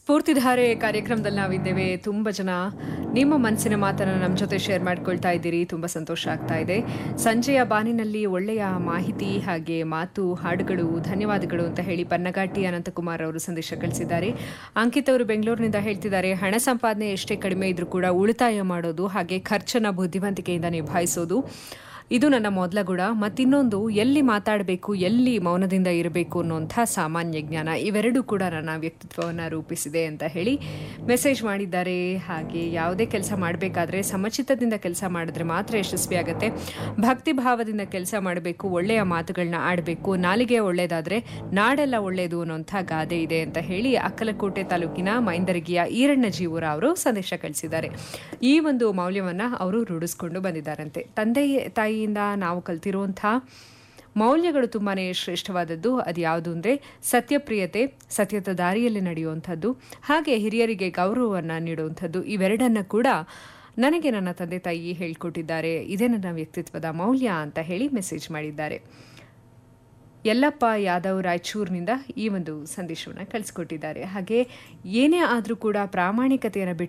ಸ್ಫೂರ್ತಿಧಾರೆ ಕಾರ್ಯಕ್ರಮದಲ್ಲಿ ನಾವಿದ್ದೇವೆ ತುಂಬ ಜನ ನಿಮ್ಮ ಮನಸ್ಸಿನ ಮಾತನ್ನು ನಮ್ಮ ಜೊತೆ ಶೇರ್ ಮಾಡ್ಕೊಳ್ತಾ ಇದ್ದೀರಿ ತುಂಬ ಸಂತೋಷ ಆಗ್ತಾ ಇದೆ ಸಂಜೆಯ ಬಾನಿನಲ್ಲಿ ಒಳ್ಳೆಯ ಮಾಹಿತಿ ಹಾಗೆ ಮಾತು ಹಾಡುಗಳು ಧನ್ಯವಾದಗಳು ಅಂತ ಹೇಳಿ ಪನ್ನಗಾಟಿ ಅನಂತಕುಮಾರ್ ಅವರು ಸಂದೇಶ ಕಳಿಸಿದ್ದಾರೆ ಅಂಕಿತ್ ಅವರು ಬೆಂಗಳೂರಿನಿಂದ ಹೇಳ್ತಿದ್ದಾರೆ ಹಣ ಸಂಪಾದನೆ ಎಷ್ಟೇ ಕಡಿಮೆ ಇದ್ರೂ ಕೂಡ ಉಳಿತಾಯ ಮಾಡೋದು ಹಾಗೆ ಖರ್ಚನ್ನ ಬುದ್ಧಿವಂತಿಕೆಯಿಂದ ನಿಭಾಯಿಸೋದು ಇದು ನನ್ನ ಮೊದಲ ಗುಣ ಮತ್ತಿನ್ನೊಂದು ಎಲ್ಲಿ ಮಾತಾಡಬೇಕು ಎಲ್ಲಿ ಮೌನದಿಂದ ಇರಬೇಕು ಅನ್ನುವಂಥ ಸಾಮಾನ್ಯ ಜ್ಞಾನ ಇವೆರಡೂ ಕೂಡ ನನ್ನ ವ್ಯಕ್ತಿತ್ವವನ್ನು ರೂಪಿಸಿದೆ ಅಂತ ಹೇಳಿ ಮೆಸೇಜ್ ಮಾಡಿದ್ದಾರೆ ಹಾಗೆ ಯಾವುದೇ ಕೆಲಸ ಮಾಡಬೇಕಾದ್ರೆ ಸಮಚಿತ್ತದಿಂದ ಕೆಲಸ ಮಾಡಿದ್ರೆ ಮಾತ್ರ ಯಶಸ್ವಿ ಆಗುತ್ತೆ ಭಕ್ತಿ ಭಾವದಿಂದ ಕೆಲಸ ಮಾಡಬೇಕು ಒಳ್ಳೆಯ ಮಾತುಗಳನ್ನ ಆಡಬೇಕು ನಾಲಿಗೆ ಒಳ್ಳೆಯದಾದ್ರೆ ನಾಡೆಲ್ಲ ಒಳ್ಳೆಯದು ಅನ್ನೋಂಥ ಗಾದೆ ಇದೆ ಅಂತ ಹೇಳಿ ಅಕ್ಕಲಕೋಟೆ ತಾಲೂಕಿನ ಮೈಂದರಗಿಯ ಈರಣ್ಣ ಜೀವರ ಅವರು ಸಂದೇಶ ಕಳಿಸಿದ್ದಾರೆ ಈ ಒಂದು ಮೌಲ್ಯವನ್ನು ಅವರು ರೂಢಿಸ್ಕೊಂಡು ಬಂದಿದ್ದಾರಂತೆ ತಂದೆ ತಾಯಿಯಿಂದ ನಾವು ಕಲ್ತಿರುವಂಥ ಮೌಲ್ಯಗಳು ತುಂಬಾ ಶ್ರೇಷ್ಠವಾದದ್ದು ಅದು ಯಾವುದು ಅಂದರೆ ಸತ್ಯಪ್ರಿಯತೆ ಸತ್ಯದ ದಾರಿಯಲ್ಲಿ ನಡೆಯುವಂಥದ್ದು ಹಾಗೆ ಹಿರಿಯರಿಗೆ ಗೌರವವನ್ನು ನೀಡುವಂಥದ್ದು ಇವೆರಡನ್ನ ಕೂಡ ನನಗೆ ನನ್ನ ತಂದೆ ತಾಯಿ ಹೇಳ್ಕೊಟ್ಟಿದ್ದಾರೆ ಇದೇ ನನ್ನ ವ್ಯಕ್ತಿತ್ವದ ಮೌಲ್ಯ ಅಂತ ಹೇಳಿ ಮೆಸೇಜ್ ಮಾಡಿದ್ದಾರೆ ಯಲ್ಲಪ್ಪ ಯಾದವ್ ರಾಯಚೂರಿನಿಂದ ಈ ಒಂದು ಸಂದೇಶವನ್ನು ಕಳಿಸ್ಕೊಟ್ಟಿದ್ದಾರೆ ಹಾಗೆ ಏನೇ ಆದರೂ ಕೂಡ ಪ್ರಾಮಾಣಿಕತೆಯನ್ನು ಬಿಟ್ಟು